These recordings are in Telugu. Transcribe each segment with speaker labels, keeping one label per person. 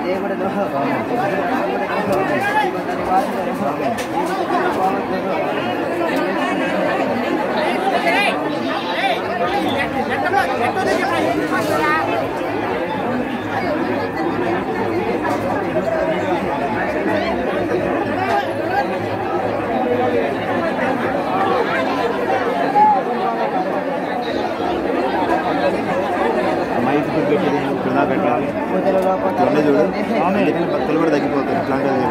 Speaker 1: దేవుడను
Speaker 2: మైక్ పెట్టేది కింద పెట్టాలి
Speaker 1: పూజలలో
Speaker 2: చూడండి చూడు అందుకని భక్తులు కూడా తగ్గిపోతారు ఇట్లాంటిది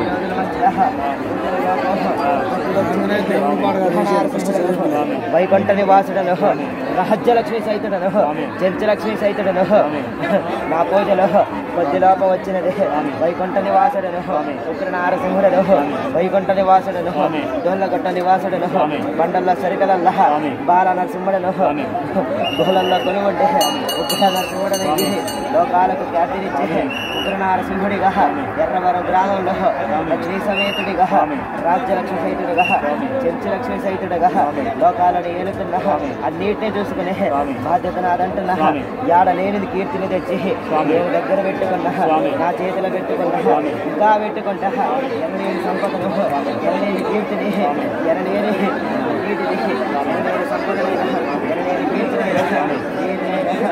Speaker 1: వైకుంఠ నివాసుడను రహస్యలక్ష్మి సైతుడను చెంచలక్ష్మి సైతుడను నా పూజలో కొద్దిలోప వచ్చినది వైకుంఠ నివాసుడను ఉగ్ర నారసింహుడను వైకుంఠ నివాసుడను డోళ్ళగొట్ట నివాసుడను బండల్ల సరికలల్ల బాల నరసింహుడను గుహలల్లో కొనుగొంటే ఉగ్ర నరసింహుడనయ్యి లోకాలకు ఖ్యాతినిచ్చే ఉగ్ర నారసింహుడిగా ఎర్రవరం గ్రామంలో లక్ష్మీ సమేతుడిగా రాజ్యలక్ష్మి సైతుడిగా చెంచు లక్ష్మి సైతుడిగా లోకాలను ఏలుతున్న అన్నిటిని చూసుకునే బాధ్యత నాదంటున్నా యాడ లేనిది కీర్తిని తెచ్చి నేను దగ్గర పెట్టుకున్నా నా చేతిలో పెట్టుకున్నా ఇంకా పెట్టుకుంటా ఎనలేని సంపదను ఎనలేని కీర్తిని ఎనలేని నీటిని ఎనలేని సంపదను ఎనలేని కీర్తిని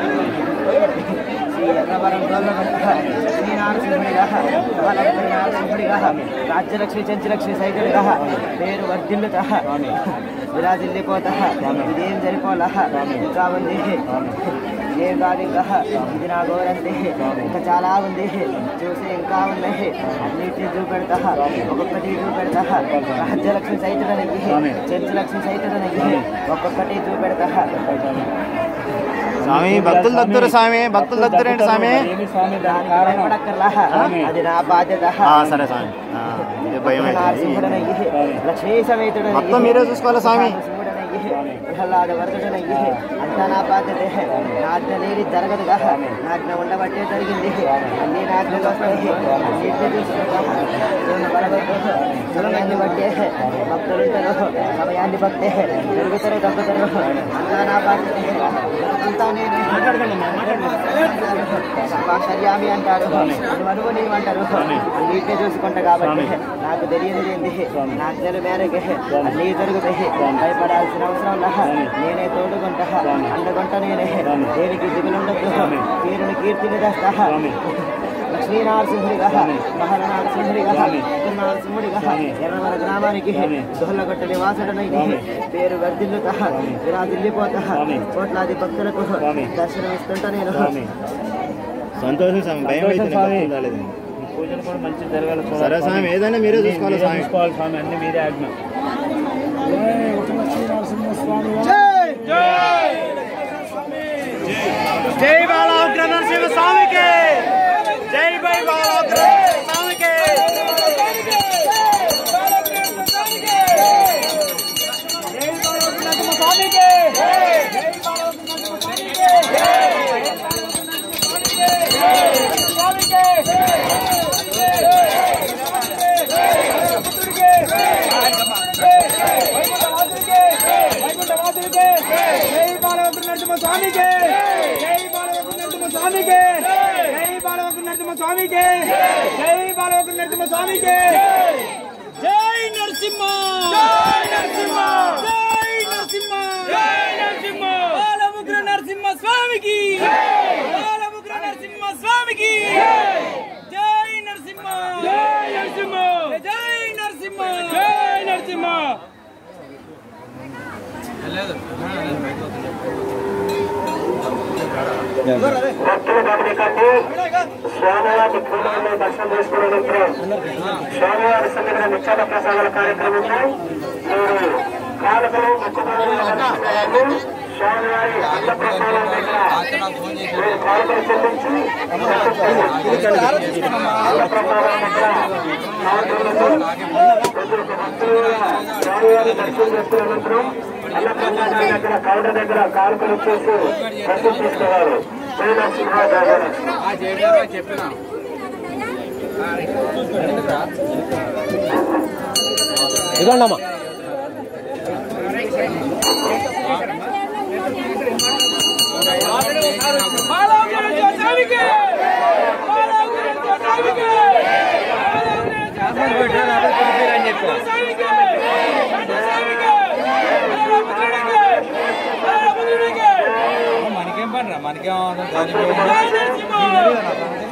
Speaker 1: శ్రీ ఎర్రవరం గొల్లగొట్ట శ్రీ నారసింహుడిగా బాలలక్ష్మి నారసింహుడిగా రాజ్యలక్ష్మి చెంచులక్ష్మి సైతుడిగా పేరు వర్ధిల్లుతా విరాజిల్లిపోతా ఇదేం సరిపోలా ఇంకా ఉంది ఏం కాదు ఇంకా ఇది నా గోరంతే ఇంకా చాలా ఉంది చూసి ఇంకా ఉన్నాయి అన్నిటిని చూపెడతా ఒక్కొక్కటి చూపెడతా రాజ్యలక్ష్మి సైతుడనకి చెంచులక్ష్మి సైతుడనకి ఒక్కొక్కటి చూపెడతా
Speaker 2: స్వామి భక్తులు దగ్గర స్వామి భక్తులు దగ్గరేంటి స్వామి
Speaker 1: దానికి భయపడక్కర్లా అది నా బాధ్యత
Speaker 2: ఆ, సరే స్వామి ఆ, ఇదే భయం అయితే
Speaker 1: నారసింహుడనయ్యి లక్ష్మీ సమేతుడనయ్యి
Speaker 2: మొత్తం మీరే చూసుకోవాలి స్వామి
Speaker 1: నరసింహుడనయ్యి ప్రహ్లాద వరదుడనయ్యి అంతా నా బాధ్యతే నాజ్ఞ లేని జరగదుగా నాజ్ఞ ఉండబట్టే జరిగింది అన్ని నాజ్ఞలు వస్తాయి అన్నింటినీ చూసుకుంటా దేవుని బలగొట్టు సమయాన్ని బట్టే భక్తులుంటారు సమయాన్ని బట్టే పెరుగుతారు తగ్గుతారు అంతా నా బాధ్యతే అంతా నేను సర్యామి అంటారు మనువు నీవంటారు అన్నింటినీ చూసుకుంటా కాబట్టి నాకు తెలియదు ఏంది నాజ్ఞలు మేరకే అన్నీ జరుగుతాయి భయపడాల్సిన అవసరం లహ నేనే తోడుకుంటా అండగుంటా నేనే దేనికి దిగులుండదు తీరుని కీర్తిని తెస్తా లక్ష్మీ నారసింహుడిగా మహల నారసింహుడిగా నారసింహుడిగా ఎర్రవర గ్రామానికి దొహలగొట్ట నివాసుడనైతే పేరు వర్ధిల్లుతా విరాజిల్లిపోతా కోట్లాది భక్తులకు దర్శనమిస్తుంటా నేను
Speaker 2: సంతోషం స్వామి భయం అయితే భక్తులు రాలేదు
Speaker 3: పూజలు కూడా మంచిగా జరగాలి
Speaker 2: సరే స్వామి ఏదైనా మీరే చూసుకోవాలి స్వామి
Speaker 3: చూసుకోవాలి స్వామి అన్ని మీరే ఆజ్ఞ జై బాలాగ్ర నరసింహ స్వామికి జై బై బాలాగ్ర స్వామికి జై బాలవకు నరసింహ స్వామికి జై బాలవకు నరసింహ స్వామికి జై బాలవకు నరసింహ స్వామికి జై బాలవకు నరసింహ స్వామికి జై నరసింహ జై నరసింహ జై నరసింహ జై నరసింహ బాలముగ్ర నరసింహ స్వామికి బాలముగ్ర నరసింహ స్వామికి జై నరసింహ జై నరసింహ జై నరసింహ జై నరసింహ
Speaker 4: భక్తులు గమనికండి స్వామివారి పూర్వంలో దర్శనం చేసుకునేటప్పుడు స్వామివారి సన్నిధిలో నిత్యాల ప్రసాదాల కార్యక్రమంలో మీరు కాలకులు మొక్కుబడులు దర్శించుకోవాలి స్వామివారి అన్న ప్రసాదం దగ్గర మీరు కాలకులు చెల్లించి దర్శించుకోవాలి. అన్న ప్రసాదం దగ్గర కాలకులకు ప్రజలకు భక్తులుగా స్వామివారి దర్శనం చేసుకునే అనంతరం అన్న ప్రసాదం దగ్గర కౌంటర్ దగ్గర కాలకులు చేసి దర్శనం చేసుకోవాలి జై నరసింహ జయ నరసింహ.
Speaker 3: ఇదిగోండమ్మా బాలముగ్ర స్వామికి బాలముగ్ర స్వామికి మనకేమో